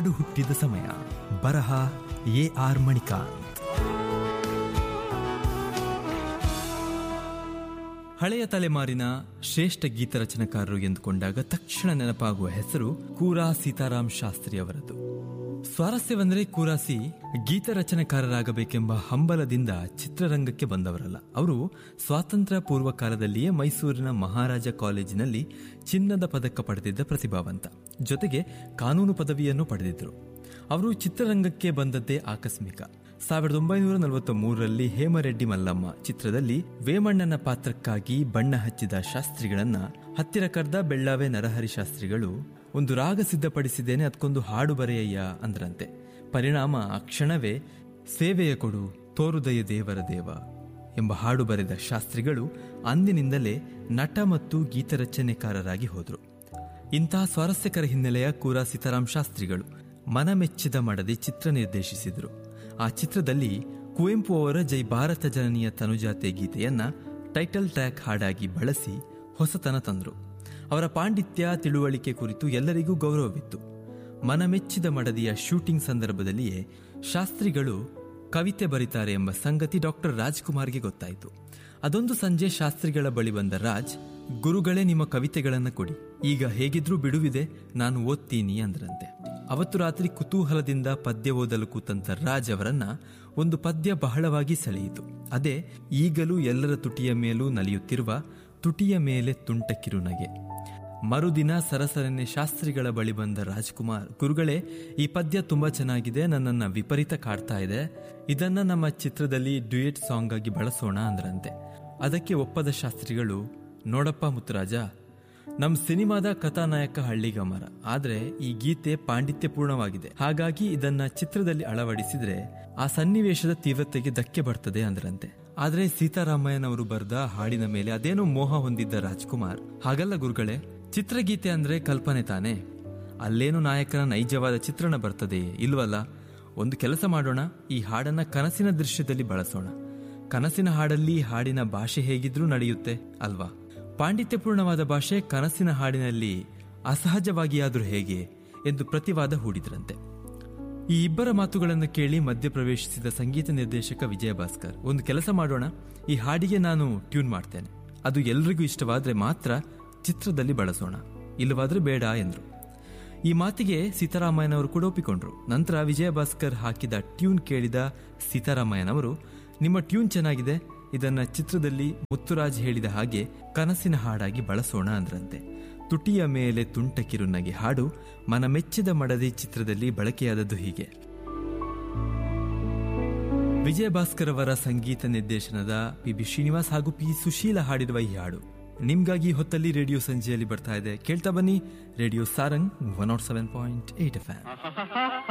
ಹಾಡು ಹುಟ್ಟಿದ ಸಮಯ ಬರಹ ಎ ಆರ್ ಮಣಿಕಾಂತ್ ಹಳೆಯ ತಲೆಮಾರಿನ ಶ್ರೇಷ್ಠ ಗೀತ ರಚನಕಾರರು ಎಂದುಕೊಂಡಾಗ ತಕ್ಷಣ ನೆನಪಾಗುವ ಹೆಸರು ಕೂರಾ ಸೀತಾರಾಮ್ ಶಾಸ್ತ್ರಿ ಅವರದ್ದು ಸ್ವಾರಸ್ಯವೆಂದರೆ ಕೂರಾಸಿ ಗೀತ ರಚನೆಕಾರರಾಗಬೇಕೆಂಬ ಹಂಬಲದಿಂದ ಚಿತ್ರರಂಗಕ್ಕೆ ಬಂದವರಲ್ಲ ಅವರು ಸ್ವಾತಂತ್ರ್ಯ ಪೂರ್ವ ಕಾಲದಲ್ಲಿಯೇ ಮೈಸೂರಿನ ಮಹಾರಾಜ ಕಾಲೇಜಿನಲ್ಲಿ ಚಿನ್ನದ ಪದಕ ಪಡೆದಿದ್ದ ಪ್ರತಿಭಾವಂತ ಜೊತೆಗೆ ಕಾನೂನು ಪದವಿಯನ್ನು ಪಡೆದಿದ್ದರು ಅವರು ಚಿತ್ರರಂಗಕ್ಕೆ ಬಂದದ್ದೇ ಆಕಸ್ಮಿಕ ಸಾವಿರದ ಒಂಬೈನೂರ ನಲವತ್ತ ಮೂರರಲ್ಲಿ ಹೇಮರೆಡ್ಡಿ ಮಲ್ಲಮ್ಮ ಚಿತ್ರದಲ್ಲಿ ವೇಮಣ್ಣನ ಪಾತ್ರಕ್ಕಾಗಿ ಬಣ್ಣ ಹಚ್ಚಿದ ಶಾಸ್ತ್ರಿಗಳನ್ನ ಹತ್ತಿರ ಕರ್ದ ಬೆಳ್ಳಾವೆ ನರಹರಿ ಶಾಸ್ತ್ರಿಗಳು ಒಂದು ರಾಗ ಸಿದ್ಧಪಡಿಸಿದ್ದೇನೆ ಅದಕ್ಕೊಂದು ಹಾಡು ಬರೆಯಯ್ಯ ಅಂದ್ರಂತೆ ಪರಿಣಾಮ ಆ ಕ್ಷಣವೇ ಸೇವೆಯ ಕೊಡು ತೋರುದಯ ದೇವರ ದೇವ ಎಂಬ ಹಾಡು ಬರೆದ ಶಾಸ್ತ್ರಿಗಳು ಅಂದಿನಿಂದಲೇ ನಟ ಮತ್ತು ಗೀತರಚನೆಕಾರರಾಗಿ ಹೋದರು ಇಂತಹ ಸ್ವಾರಸ್ಯಕರ ಹಿನ್ನೆಲೆಯ ಕೂರ ಸೀತಾರಾಮ್ ಶಾಸ್ತ್ರಿಗಳು ಮನಮೆಚ್ಚಿದ ಮಾಡದೆ ಚಿತ್ರ ನಿರ್ದೇಶಿಸಿದರು ಆ ಚಿತ್ರದಲ್ಲಿ ಕುವೆಂಪು ಅವರ ಜೈ ಭಾರತ ಜನನಿಯ ತನುಜಾತೆ ಗೀತೆಯನ್ನ ಟೈಟಲ್ ಟ್ರ್ಯಾಕ್ ಹಾಡಾಗಿ ಬಳಸಿ ಹೊಸತನ ತಂದರು ಅವರ ಪಾಂಡಿತ್ಯ ತಿಳುವಳಿಕೆ ಕುರಿತು ಎಲ್ಲರಿಗೂ ಗೌರವವಿತ್ತು ಮನಮೆಚ್ಚಿದ ಮಡದಿಯ ಶೂಟಿಂಗ್ ಸಂದರ್ಭದಲ್ಲಿಯೇ ಶಾಸ್ತ್ರಿಗಳು ಕವಿತೆ ಬರೀತಾರೆ ಎಂಬ ಸಂಗತಿ ಡಾಕ್ಟರ್ ರಾಜ್ಕುಮಾರ್ಗೆ ಗೊತ್ತಾಯಿತು ಅದೊಂದು ಸಂಜೆ ಶಾಸ್ತ್ರಿಗಳ ಬಳಿ ಬಂದ ರಾಜ್ ಗುರುಗಳೇ ನಿಮ್ಮ ಕವಿತೆಗಳನ್ನು ಕೊಡಿ ಈಗ ಹೇಗಿದ್ರೂ ಬಿಡುವಿದೆ ನಾನು ಓದ್ತೀನಿ ಅಂದ್ರಂತೆ ಅವತ್ತು ರಾತ್ರಿ ಕುತೂಹಲದಿಂದ ಪದ್ಯ ಓದಲು ಕೂತಂತ ರಾಜ್ ಅವರನ್ನ ಒಂದು ಪದ್ಯ ಬಹಳವಾಗಿ ಸೆಳೆಯಿತು ಅದೇ ಈಗಲೂ ಎಲ್ಲರ ತುಟಿಯ ಮೇಲೂ ನಲಿಯುತ್ತಿರುವ ತುಟಿಯ ಮೇಲೆ ತುಂಟ ಕಿರುನಗೆ ಮರುದಿನ ಸರಸರನೆ ಶಾಸ್ತ್ರಿಗಳ ಬಳಿ ಬಂದ ರಾಜ್ಕುಮಾರ್ ಗುರುಗಳೇ ಈ ಪದ್ಯ ತುಂಬಾ ಚೆನ್ನಾಗಿದೆ ನನ್ನನ್ನ ವಿಪರೀತ ಕಾಡ್ತಾ ಇದೆ ಇದನ್ನ ನಮ್ಮ ಚಿತ್ರದಲ್ಲಿ ಡ್ಯೂಯೆಟ್ ಸಾಂಗ್ ಆಗಿ ಬಳಸೋಣ ಅಂದ್ರಂತೆ ಅದಕ್ಕೆ ಒಪ್ಪದ ಶಾಸ್ತ್ರಿಗಳು ನೋಡಪ್ಪ ಮುತ್ತುರಾಜ ನಮ್ ಸಿನಿಮಾದ ಕಥಾನಾಯಕ ಹಳ್ಳಿಗಮರ ಆದ್ರೆ ಈ ಗೀತೆ ಪಾಂಡಿತ್ಯಪೂರ್ಣವಾಗಿದೆ ಹಾಗಾಗಿ ಇದನ್ನ ಚಿತ್ರದಲ್ಲಿ ಅಳವಡಿಸಿದ್ರೆ ಆ ಸನ್ನಿವೇಶದ ತೀವ್ರತೆಗೆ ಧಕ್ಕೆ ಬರ್ತದೆ ಅಂದ್ರಂತೆ ಆದ್ರೆ ಸೀತಾರಾಮಯ್ಯನವರು ಬರೆದ ಹಾಡಿನ ಮೇಲೆ ಅದೇನೋ ಮೋಹ ಹೊಂದಿದ್ದ ರಾಜ್ಕುಮಾರ್ ಹಾಗಲ್ಲ ಗುರುಗಳೇ ಚಿತ್ರಗೀತೆ ಅಂದ್ರೆ ಕಲ್ಪನೆ ತಾನೆ ಅಲ್ಲೇನು ನಾಯಕನ ನೈಜವಾದ ಚಿತ್ರಣ ಬರ್ತದೆ ಇಲ್ವಲ್ಲ ಒಂದು ಕೆಲಸ ಮಾಡೋಣ ಈ ಹಾಡನ್ನ ಕನಸಿನ ದೃಶ್ಯದಲ್ಲಿ ಬಳಸೋಣ ಕನಸಿನ ಹಾಡಲ್ಲಿ ಹಾಡಿನ ಭಾಷೆ ಹೇಗಿದ್ರೂ ನಡೆಯುತ್ತೆ ಅಲ್ವಾ ಪಾಂಡಿತ್ಯಪೂರ್ಣವಾದ ಭಾಷೆ ಕನಸಿನ ಹಾಡಿನಲ್ಲಿ ಅಸಹಜವಾಗಿಯಾದ್ರೂ ಹೇಗೆ ಎಂದು ಪ್ರತಿವಾದ ಹೂಡಿದ್ರಂತೆ ಈ ಇಬ್ಬರ ಮಾತುಗಳನ್ನು ಕೇಳಿ ಮಧ್ಯಪ್ರವೇಶಿಸಿದ ಸಂಗೀತ ನಿರ್ದೇಶಕ ವಿಜಯ ಭಾಸ್ಕರ್ ಒಂದು ಕೆಲಸ ಮಾಡೋಣ ಈ ಹಾಡಿಗೆ ನಾನು ಟ್ಯೂನ್ ಮಾಡ್ತೇನೆ ಅದು ಎಲ್ರಿಗೂ ಇಷ್ಟವಾದ್ರೆ ಮಾತ್ರ ಚಿತ್ರದಲ್ಲಿ ಬಳಸೋಣ ಇಲ್ಲವಾದ್ರೆ ಬೇಡ ಎಂದ್ರು ಈ ಮಾತಿಗೆ ಸೀತಾರಾಮಯ್ಯನವರು ಕೂಡ ಒಪ್ಪಿಕೊಂಡ್ರು ನಂತರ ವಿಜಯ ಭಾಸ್ಕರ್ ಹಾಕಿದ ಟ್ಯೂನ್ ಕೇಳಿದ ಸೀತಾರಾಮಯ್ಯನವರು ನಿಮ್ಮ ಟ್ಯೂನ್ ಚೆನ್ನಾಗಿದೆ ಇದನ್ನ ಚಿತ್ರದಲ್ಲಿ ಮುತ್ತುರಾಜ್ ಹೇಳಿದ ಹಾಗೆ ಕನಸಿನ ಹಾಡಾಗಿ ಬಳಸೋಣ ಅಂದ್ರಂತೆ ತುಟಿಯ ಮೇಲೆ ತುಂಟ ಕಿರುನಗೆ ಹಾಡು ಮನಮೆಚ್ಚಿದ ಮಡದಿ ಚಿತ್ರದಲ್ಲಿ ಬಳಕೆಯಾದದ್ದು ಹೀಗೆ ವಿಜಯ ಭಾಸ್ಕರ್ ಅವರ ಸಂಗೀತ ನಿರ್ದೇಶನದ ಪಿ ಬಿ ಶ್ರೀನಿವಾಸ್ ಹಾಗೂ ಪಿ ಸುಶೀಲ ಹಾಡಿರುವ ಈ ಹಾಡು ನಿಮ್ಗಾಗಿ ಹೊತ್ತಲ್ಲಿ ರೇಡಿಯೋ ಸಂಜೆಯಲ್ಲಿ ಬರ್ತಾ ಇದೆ ಕೇಳ್ತಾ ಬನ್ನಿ radio Sarang one nought seven point eight F